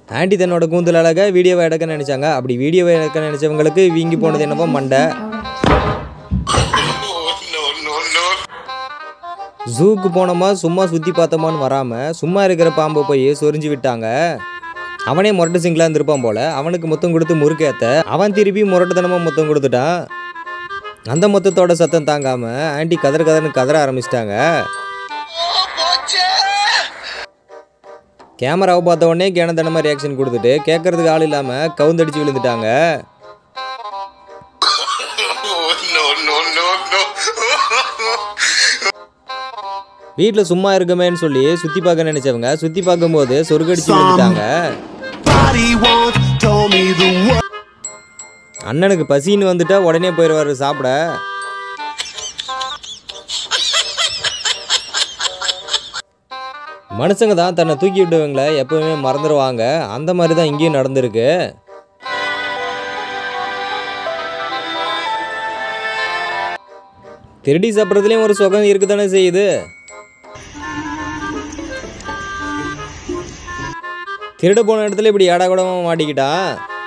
Aunty தன்னோட கூந்தல் அழக வீடியோவை எடுக்க நினச்சாங்க அப்படி வீடியோவை எடுக்க நினச்சவங்களுக்கு வீங்கி போனது என்னவோ மண்டை ஜூக்கு போனோமா சும்மா சுற்றி பார்த்தோமான்னு வராமல் சும்மா இருக்கிற பாம்பை போய் சொரிஞ்சு விட்டாங்க அவனே முரட்டு சிங்கிளாக இருந்திருப்பான் போல அவனுக்கு மொத்தம் கொடுத்து முறுக்கேத்த அவன் திருப்பி முரட்டுத்தனமாக மொத்தம் கொடுத்துட்டான் அந்த மொத்தத்தோட சத்தம் தாங்காமல் ஆண்டி கதற கதர்னு கதற ஆரம்பிச்சிட்டாங்க கேமராவை பார்த்த உடனே கேனத்தனமாக ரியாக்ஷன் கொடுத்துட்டு கேட்கறதுக்கு ஆள் இல்லாமல் கவுந்தடிச்சு விழுந்துட்டாங்க வீட்டில் சும்மா இருக்கமேன்னு சொல்லி சுற்றி பார்க்க நினைச்சவங்க சுற்றி பார்க்கும்போது சொருகடிச்சு விழுந்துட்டாங்க Body once told me the word. அண்ணனுக்கு பசின்னு வந்துட்டா உடனே போயிடுவார் சாப்பிட மனுஷங்க தான் தன்னை தூக்கி விட்டவங்கள எப்பவுமே மறந்துடுவாங்க அந்த மாதிரி தான் இங்கேயும் நடந்திருக்கு திருடி சாப்பிட்றதுலேயும் ஒரு சுகம் இருக்குதானே செய்யுது திருட போன இடத்துல இப்படி ஏடா கூடமா மாட்டிக்கிட்டான்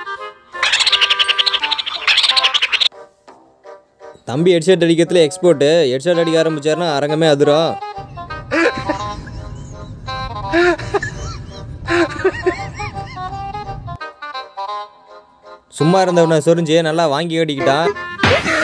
தம்பி ஹெட்ஷெட் அடிக்கிறதுல எக்ஸ்போர்ட்டு ஹெட்ஷெட் அடிக்க ஆரம்பிச்சாருன்னா அரங்கமே அதிரும் சும்மா இருந்தவனை சொரிஞ்சு நல்லா வாங்கி கட்டிக்கிட்டான்